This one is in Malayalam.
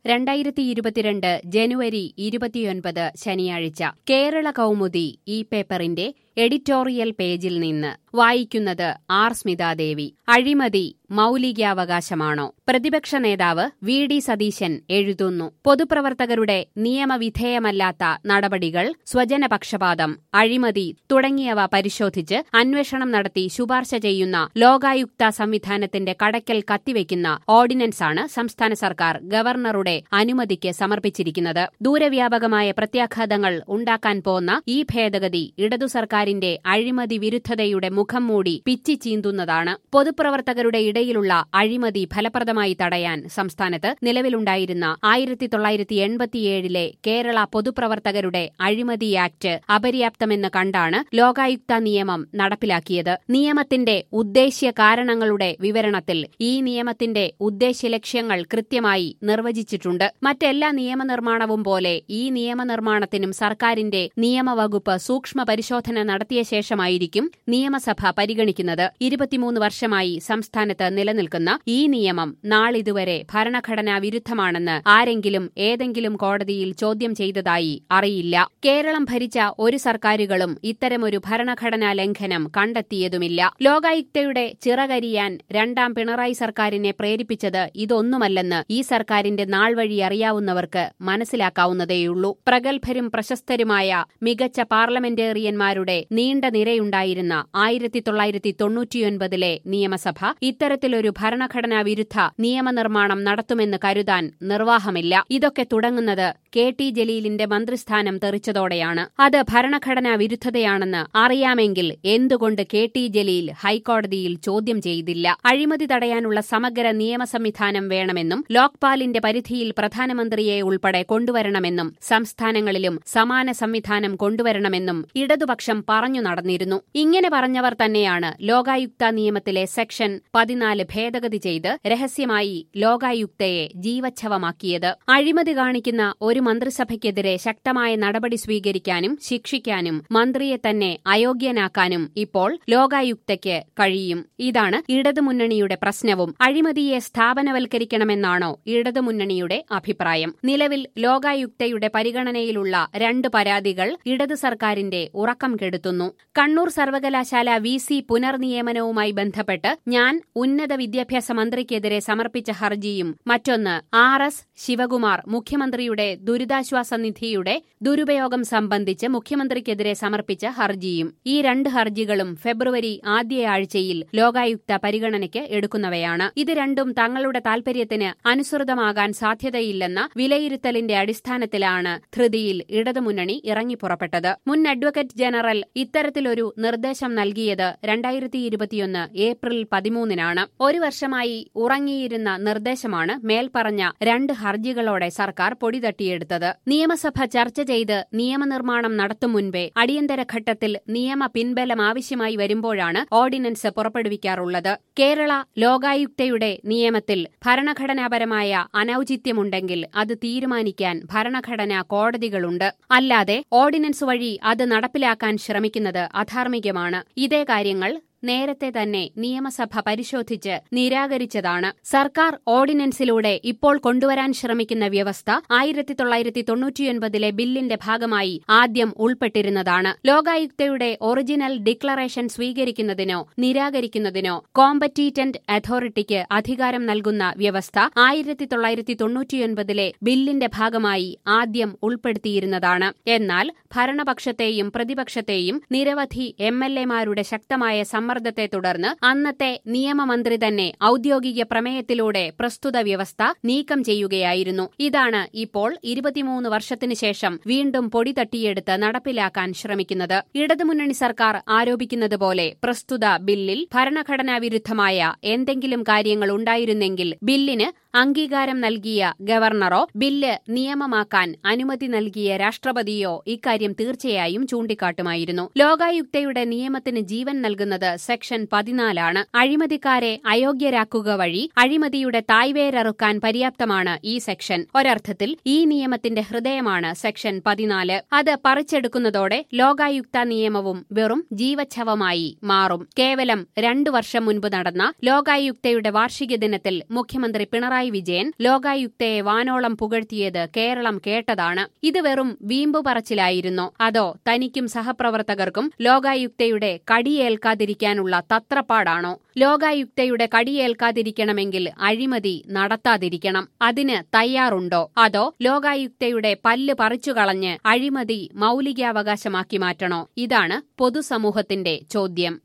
രണ്ടായിരത്തി ഇരുപത്തിരണ്ട് ജനുവരി ഇരുപത്തിയൊൻപത് ശനിയാഴ്ച കേരള കൗമുദി ഈ പേപ്പറിന്റെ എഡിറ്റോറിയൽ പേജിൽ നിന്ന് വായിക്കുന്നത് ആർ സ്മിതാദേവി അഴിമതി മൗലികാവകാശമാണോ പ്രതിപക്ഷ നേതാവ് വി ഡി സതീശൻ എഴുതുന്നു പൊതുപ്രവർത്തകരുടെ നിയമവിധേയമല്ലാത്ത നടപടികൾ സ്വജനപക്ഷപാതം അഴിമതി തുടങ്ങിയവ പരിശോധിച്ച് അന്വേഷണം നടത്തി ശുപാർശ ചെയ്യുന്ന ലോകായുക്ത സംവിധാനത്തിന്റെ കടയ്ക്കൽ കത്തിവെക്കുന്ന ഓർഡിനൻസാണ് സംസ്ഥാന സർക്കാർ ഗവർണറുടെ അനുമതിക്ക് സമർപ്പിച്ചിരിക്കുന്നത് ദൂരവ്യാപകമായ പ്രത്യാഘാതങ്ങൾ ഉണ്ടാക്കാൻ പോന്ന ഈ ഭേദഗതി ഇടതു സർക്കാരിന്റെ അഴിമതി വിരുദ്ധതയുടെ മുഖം മൂടി പിച്ചി ചീന്തുന്നതാണ് പൊതുപ്രവർത്തകരുടെ ഇടയിലുള്ള അഴിമതി ഫലപ്രദമായി തടയാൻ സംസ്ഥാനത്ത് നിലവിലുണ്ടായിരുന്ന ആയിരത്തി തൊള്ളായിരത്തി എൺപത്തിയേഴിലെ കേരള പൊതുപ്രവർത്തകരുടെ അഴിമതി ആക്ട് അപര്യാപ്തമെന്ന് കണ്ടാണ് ലോകായുക്ത നിയമം നടപ്പിലാക്കിയത് നിയമത്തിന്റെ ഉദ്ദേശ്യ കാരണങ്ങളുടെ വിവരണത്തിൽ ഈ നിയമത്തിന്റെ ഉദ്ദേശ്യ ലക്ഷ്യങ്ങൾ കൃത്യമായി നിർവചിച്ചിട്ടുണ്ട് മറ്റെല്ലാ നിയമനിർമ്മാണവും പോലെ ഈ നിയമനിർമ്മാണത്തിനും സർക്കാരിന്റെ നിയമവകുപ്പ് സൂക്ഷ്മ പരിശോധന നടത്തിയ ശേഷമായിരിക്കും നിയമസഭ പരിഗണിക്കുന്നത് ഇരുപത്തിമൂന്ന് വർഷമായി സംസ്ഥാനത്ത് നിലനിൽക്കുന്ന ഈ നിയമം നാളിതുവരെ ഭരണഘടനാ വിരുദ്ധമാണെന്ന് ആരെങ്കിലും ഏതെങ്കിലും കോടതിയിൽ ചോദ്യം ചെയ്തതായി അറിയില്ല കേരളം ഭരിച്ച ഒരു സർക്കാരുകളും ഇത്തരമൊരു ഭരണഘടനാ ലംഘനം കണ്ടെത്തിയതുമില്ല ലോകായുക്തയുടെ ചിറകരിയാൻ രണ്ടാം പിണറായി സർക്കാരിനെ പ്രേരിപ്പിച്ചത് ഇതൊന്നുമല്ലെന്ന് ഈ സർക്കാരിന്റെ നാൾ വഴി അറിയാവുന്നവർക്ക് മനസ്സിലാക്കാവുന്നതേയുള്ളൂ പ്രഗത്ഭരും പ്രശസ്തരുമായ മികച്ച പാർലമെന്റേറിയന്മാരുടെ നീണ്ട നിരയുണ്ടായിരുന്ന ആയിരത്തി തൊള്ളായിരത്തി തൊണ്ണൂറ്റിയൊൻപതിലെ നിയമസഭ ഇത്തരത്തിലൊരു ഭരണഘടനാ വിരുദ്ധ നിയമനിർമ്മാണം നടത്തുമെന്ന് കരുതാൻ നിർവാഹമില്ല ഇതൊക്കെ തുടങ്ങുന്നത് കെ ടി ജലീലിന്റെ മന്ത്രിസ്ഥാനം തെറിച്ചതോടെയാണ് അത് ഭരണഘടനാ വിരുദ്ധതയാണെന്ന് അറിയാമെങ്കിൽ എന്തുകൊണ്ട് കെ ടി ജലീൽ ഹൈക്കോടതിയിൽ ചോദ്യം ചെയ്തില്ല അഴിമതി തടയാനുള്ള സമഗ്ര നിയമ സംവിധാനം വേണമെന്നും ലോക്പാലിന്റെ പരിധിയിൽ പ്രധാനമന്ത്രിയെ ഉൾപ്പെടെ കൊണ്ടുവരണമെന്നും സംസ്ഥാനങ്ങളിലും സമാന സംവിധാനം കൊണ്ടുവരണമെന്നും ഇടതുപക്ഷം പറഞ്ഞു നടന്നിരുന്നു ഇങ്ങനെ പറഞ്ഞവർ തന്നെയാണ് ലോകായുക്ത നിയമത്തിലെ സെക്ഷൻ പതിനാല് ഭേദഗതി ചെയ്ത് രഹസ്യമായി ലോകായുക്തയെ ജീവച്ഛവമാക്കിയത് അഴിമതി കാണിക്കുന്ന ഒരു മന്ത്രിസഭയ്ക്കെതിരെ ശക്തമായ നടപടി സ്വീകരിക്കാനും ശിക്ഷിക്കാനും മന്ത്രിയെ തന്നെ അയോഗ്യനാക്കാനും ഇപ്പോൾ ലോകായുക്തയ്ക്ക് കഴിയും ഇതാണ് ഇടതുമുന്നണിയുടെ പ്രശ്നവും അഴിമതിയെ സ്ഥാപനവൽക്കരിക്കണമെന്നാണോ ഇടതുമുന്നണിയുടെ അഭിപ്രായം നിലവിൽ ലോകായുക്തയുടെ പരിഗണനയിലുള്ള രണ്ട് പരാതികൾ ഇടതു സർക്കാരിന്റെ ഉറക്കം കെടുത്തുന്നു കണ്ണൂർ സർവകലാശാല വി സി പുനർനിയമനവുമായി ബന്ധപ്പെട്ട് ഞാൻ ഉന്നത വിദ്യാഭ്യാസ മന്ത്രിക്കെതിരെ സമർപ്പിച്ച ഹർജിയും മറ്റൊന്ന് ആർ എസ് ശിവകുമാർ മുഖ്യമന്ത്രിയുടെ ദുരിതാശ്വാസ നിധിയുടെ ദുരുപയോഗം സംബന്ധിച്ച് മുഖ്യമന്ത്രിക്കെതിരെ സമർപ്പിച്ച ഹർജിയും ഈ രണ്ട് ഹർജികളും ഫെബ്രുവരി ആദ്യയാഴ്ചയിൽ ലോകായുക്ത പരിഗണനയ്ക്ക് എടുക്കുന്നവയാണ് ഇത് രണ്ടും തങ്ങളുടെ താൽപര്യത്തിന് അനുസൃതമാകാൻ സാധ്യതയില്ലെന്ന വിലയിരുത്തലിന്റെ അടിസ്ഥാനത്തിലാണ് ധൃതിയിൽ ഇടതുമുന്നണി ഇറങ്ങിപ്പുറപ്പെട്ടത് മുൻ അഡ്വക്കേറ്റ് ജനറൽ ഇത്തരത്തിലൊരു നിർദ്ദേശം നൽകിയത് രണ്ടായിരത്തി ഇരുപത്തിയൊന്ന് ഏപ്രിൽ പതിമൂന്നിനാണ് ഒരു വർഷമായി ഉറങ്ങിയിരുന്ന നിർദ്ദേശമാണ് മേൽപ്പറഞ്ഞ രണ്ട് ഹർജികളോടെ സർക്കാർ പൊടിതട്ടിയെടുത്തത് നിയമസഭ ചർച്ച ചെയ്ത് നിയമനിർമ്മാണം നടത്തും മുൻപേ അടിയന്തര ഘട്ടത്തിൽ നിയമ പിൻബലം ആവശ്യമായി വരുമ്പോഴാണ് ഓർഡിനൻസ് പുറപ്പെടുവിക്കാറുള്ളത് കേരള ലോകായുക്തയുടെ നിയമത്തിൽ ഭരണഘടനാപരമായ അനൌചിത്യമുണ്ടെങ്കിൽ അത് തീരുമാനിക്കാൻ ഭരണഘടനാ കോടതികളുണ്ട് അല്ലാതെ ഓർഡിനൻസ് വഴി അത് നടപ്പിലാക്കാൻ ശ്രമിക്കുന്നത് അധാർമികമാണ് ഇതേ കാര്യങ്ങൾ നേരത്തെ തന്നെ നിയമസഭ പരിശോധിച്ച് നിരാകരിച്ചതാണ് സർക്കാർ ഓർഡിനൻസിലൂടെ ഇപ്പോൾ കൊണ്ടുവരാൻ ശ്രമിക്കുന്ന വ്യവസ്ഥ ആയിരത്തി തൊള്ളായിരത്തി തൊണ്ണൂറ്റിയൊൻപതിലെ ബില്ലിന്റെ ഭാഗമായി ആദ്യം ഉൾപ്പെട്ടിരുന്നതാണ് ലോകായുക്തയുടെ ഒറിജിനൽ ഡിക്ലറേഷൻ സ്വീകരിക്കുന്നതിനോ നിരാകരിക്കുന്നതിനോ കോമ്പറ്റീറ്റന്റ് അതോറിറ്റിക്ക് അധികാരം നൽകുന്ന വ്യവസ്ഥ ആയിരത്തി തൊള്ളായിരത്തി തൊണ്ണൂറ്റിയൊൻപതിലെ ബില്ലിന്റെ ഭാഗമായി ആദ്യം ഉൾപ്പെടുത്തിയിരുന്നതാണ് എന്നാൽ ഭരണപക്ഷത്തെയും പ്രതിപക്ഷത്തെയും നിരവധി എം എൽ എമാരുടെ ശക്തമായ സമ്മർദ്ദത്തെ തുടർന്ന് അന്നത്തെ നിയമമന്ത്രി തന്നെ ഔദ്യോഗിക പ്രമേയത്തിലൂടെ പ്രസ്തുത വ്യവസ്ഥ നീക്കം ചെയ്യുകയായിരുന്നു ഇതാണ് ഇപ്പോൾ ഇരുപത്തിമൂന്ന് വർഷത്തിനു ശേഷം വീണ്ടും പൊടി തട്ടിയെടുത്ത് നടപ്പിലാക്കാൻ ശ്രമിക്കുന്നത് ഇടതുമുന്നണി സർക്കാർ ആരോപിക്കുന്നത് പോലെ പ്രസ്തുത ബില്ലിൽ ഭരണഘടനാ വിരുദ്ധമായ എന്തെങ്കിലും കാര്യങ്ങൾ ഉണ്ടായിരുന്നെങ്കിൽ ബില്ലിന് അംഗീകാരം നൽകിയ ഗവർണറോ ബില്ല് നിയമമാക്കാൻ അനുമതി നൽകിയ രാഷ്ട്രപതിയോ ഇക്കാര്യം തീർച്ചയായും ചൂണ്ടിക്കാട്ടുമായിരുന്നു ലോകായുക്തയുടെ നിയമത്തിന് ജീവൻ നൽകുന്നത് സെക്ഷൻ പതിനാലാണ് അഴിമതിക്കാരെ അയോഗ്യരാക്കുക വഴി അഴിമതിയുടെ തായ്വേരറുക്കാൻ പര്യാപ്തമാണ് ഈ സെക്ഷൻ ഒരർത്ഥത്തിൽ ഈ നിയമത്തിന്റെ ഹൃദയമാണ് സെക്ഷൻ പതിനാല് അത് പറിച്ചെടുക്കുന്നതോടെ ലോകായുക്ത നിയമവും വെറും ജീവച്ഛവമായി മാറും കേവലം രണ്ടു വർഷം മുൻപ് നടന്ന ലോകായുക്തയുടെ വാർഷിക ദിനത്തിൽ മുഖ്യമന്ത്രി പിണറായി പിണറായി വിജയൻ ലോകായുക്തയെ വാനോളം പുകഴ്ത്തിയത് കേരളം കേട്ടതാണ് ഇത് വെറും വീമ്പു പറച്ചിലായിരുന്നോ അതോ തനിക്കും സഹപ്രവർത്തകർക്കും ലോകായുക്തയുടെ കടിയേൽക്കാതിരിക്കാനുള്ള തത്രപ്പാടാണോ ലോകായുക്തയുടെ കടിയേൽക്കാതിരിക്കണമെങ്കിൽ അഴിമതി നടത്താതിരിക്കണം അതിന് തയ്യാറുണ്ടോ അതോ ലോകായുക്തയുടെ പല്ല് പറിച്ചുകളഞ്ഞ് അഴിമതി മൌലികാവകാശമാക്കി മാറ്റണോ ഇതാണ് പൊതുസമൂഹത്തിന്റെ ചോദ്യം